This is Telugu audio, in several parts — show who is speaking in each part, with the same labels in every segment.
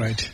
Speaker 1: రైట్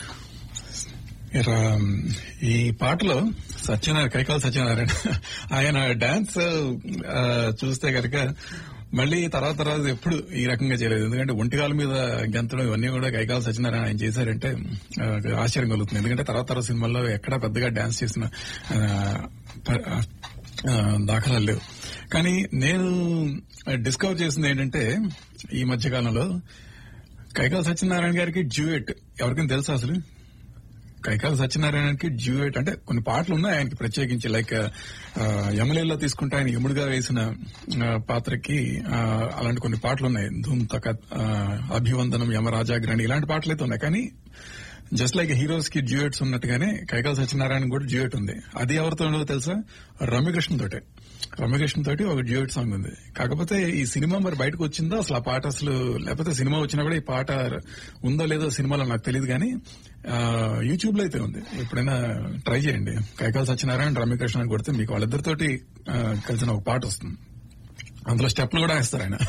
Speaker 1: ఈ పాటలో సత్యనారాయణ కైకాల సత్యనారాయణ ఆయన డాన్స్ ఆ, చూస్తే కనుక మళ్ళీ తర్వాత తర్వాత ఎప్పుడు ఈ రకంగా చేయలేదు ఎందుకంటే ఒంటికాల మీద గెంతడం ఇవన్నీ కూడా కైకాల సత్యనారాయణ ఆయన చేశారంటే ఆ, ఆశ్చర్యం కలుగుతుంది ఎందుకంటే తర్వాత తర్వాత సినిమాల్లో ఎక్కడా పెద్దగా డాన్స్ చేసిన ఆ, ప- ఆ, దాఖలాలు లేవు కానీ నేను డిస్కవర్ చేసింది ఏంటంటే ఈ మధ్య కాలంలో కైకాల సత్యనారాయణ గారికి డ్యూయట్ ఎవరికైనా తెలుసా అసలు కైకాల సత్యనారాయణకి డ్యూయట్ అంటే కొన్ని పాటలు ఉన్నాయి ఆయనకి ప్రత్యేకించి లైక్ యమలీలో తీసుకుంటే ఆయన యముడుగా వేసిన ఆ, పాత్రకి ఆ, అలాంటి కొన్ని పాటలు ఉన్నాయి ధూమ్ తక ఆ, అభివందనం యమరాజాగ్రణి ఇలాంటి పాటలు అయితే ఉన్నాయి కానీ జస్ట్ లైక్ హీరోస్ కి డ్యూయట్స్ ఉన్నట్టుగానే కైకాల సత్యనారాయణ కూడా డ్యూయట్ ఉంది అది ఎవరితో ఉండదో తెలుసా రమ్యకృష్ణ తోటే రమ్యకృష్ణ తోటి ఒక డ్యూయట్ సాంగ్ ఉంది కాకపోతే ఈ సినిమా మరి బయటకు వచ్చిందో అసలు ఆ పాట అసలు లేకపోతే సినిమా వచ్చినా కూడా ఈ పాట ఉందో లేదో సినిమాలో నాకు తెలియదు కానీ యూట్యూబ్ లో అయితే ఉంది ఎప్పుడైనా ట్రై చేయండి కైకాల సత్యనారాయణ రమ్యకృష్ణ అని కొడితే మీకు వాళ్ళిద్దరితోటి ఆ, కలిసిన ఒక పాట వస్తుంది అందులో స్టెప్లు కూడా వేస్తారు ఆయన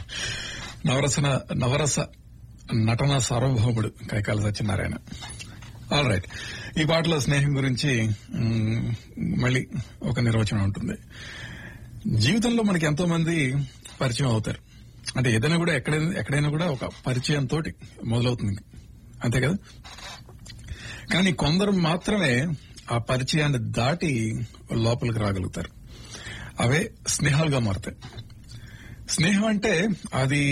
Speaker 1: నవరసన నవరస నటన సార్వభౌముడు కైకాల సత్యనారాయణ ఆల్ రైట్ ఈ పాటలో స్నేహం గురించి మ్, మళ్ళీ ఒక నిర్వచనం ఉంటుంది జీవితంలో మనకి ఎంతో మంది పరిచయం అవుతారు అంటే ఏదైనా కూడా ఎక్కడైనా ఎక్కడైనా కూడా ఒక పరిచయం తోటి మొదలవుతుంది అంతే కదా కానీ కొందరు మాత్రమే ఆ పరిచయాన్ని దాటి లోపలికి రాగలుగుతారు అవే స్నేహాలుగా మారుతాయి స్నేహం అంటే అది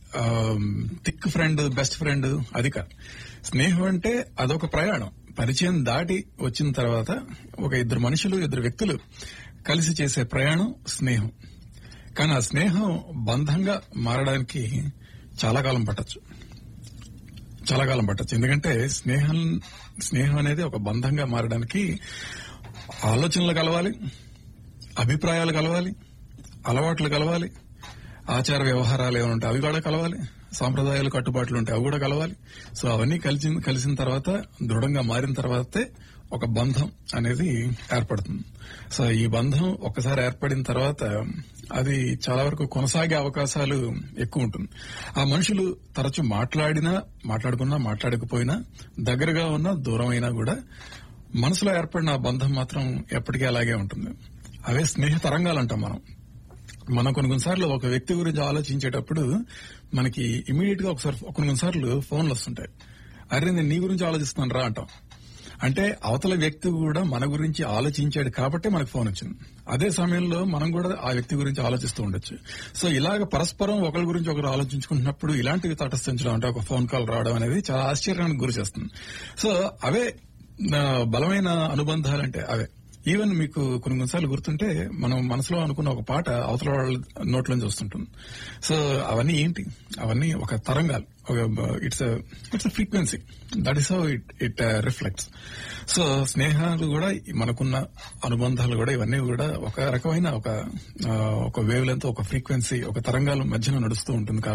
Speaker 1: థిక్ ఫ్రెండ్ బెస్ట్ ఫ్రెండ్ అది కాదు స్నేహం అంటే అదొక ప్రయాణం పరిచయం దాటి వచ్చిన తర్వాత ఒక ఇద్దరు మనుషులు ఇద్దరు వ్యక్తులు కలిసి చేసే ప్రయాణం స్నేహం కానీ ఆ స్నేహం బంధంగా మారడానికి చాలా కాలం పట్టచ్చు చాలా కాలం పట్టచ్చు ఎందుకంటే స్నేహం స్నేహం అనేది ఒక బంధంగా మారడానికి ఆలోచనలు కలవాలి అభిప్రాయాలు కలవాలి అలవాట్లు కలవాలి ఆచార వ్యవహారాలు ఏమైనా ఉంటాయి అవి కూడా కలవాలి సాంప్రదాయాలు కట్టుబాట్లు ఉంటాయి అవి కూడా కలవాలి సో అవన్నీ కలిసి కలిసిన తర్వాత దృఢంగా మారిన తర్వాతే ఒక బంధం అనేది ఏర్పడుతుంది సో ఈ బంధం ఒక్కసారి ఏర్పడిన తర్వాత అది చాలా వరకు కొనసాగే అవకాశాలు ఎక్కువ ఉంటుంది ఆ మనుషులు తరచు మాట్లాడినా మాట్లాడుకున్నా మాట్లాడకపోయినా దగ్గరగా ఉన్నా దూరం అయినా కూడా మనసులో ఏర్పడిన ఆ బంధం మాత్రం ఎప్పటికీ అలాగే ఉంటుంది అవే స్నేహ తరంగాలు అంటాం మనం మనం కొన్ని కొన్నిసార్లు ఒక వ్యక్తి గురించి ఆలోచించేటప్పుడు మనకి ఇమీడియట్ గా ఒకసారి కొన్ని కొన్నిసార్లు ఫోన్లు వస్తుంటాయి అరే నేను నీ గురించి ఆలోచిస్తున్నాను రా అంటాం అంటే అవతల వ్యక్తి కూడా మన గురించి ఆలోచించాడు కాబట్టి మనకు ఫోన్ వచ్చింది అదే సమయంలో మనం కూడా ఆ వ్యక్తి గురించి ఆలోచిస్తూ ఉండొచ్చు సో ఇలాగ పరస్పరం ఒకరి గురించి ఒకరు ఆలోచించుకుంటున్నప్పుడు ఇలాంటివి తటస్థించడం అంటే ఒక ఫోన్ కాల్ రావడం అనేది చాలా ఆశ్చర్యానికి గురి చేస్తుంది సో అవే ఆ, బలమైన అనుబంధాలు అంటే అవే ఈవెన్ మీకు కొన్ని కొన్నిసార్లు గుర్తుంటే మనం మనసులో అనుకున్న ఒక పాట అవతల వాళ్ళ నోట్లోంచి వస్తుంటుంది సో అవన్నీ ఏంటి అవన్నీ ఒక తరంగాలు it's it's frequency that is how it it reflects so స్నేహాలు కూడా మనకున్న అనుబంధాలు కూడా ఇవన్నీ కూడా ఒక రకమైన ఒక ఆ, ఒక వేవ్ లెంత్ ఒక ఫ్రీక్వెన్సీ ఒక తరంగాల మధ్యన నడుస్తూ ఉంటుంది కాబట్టి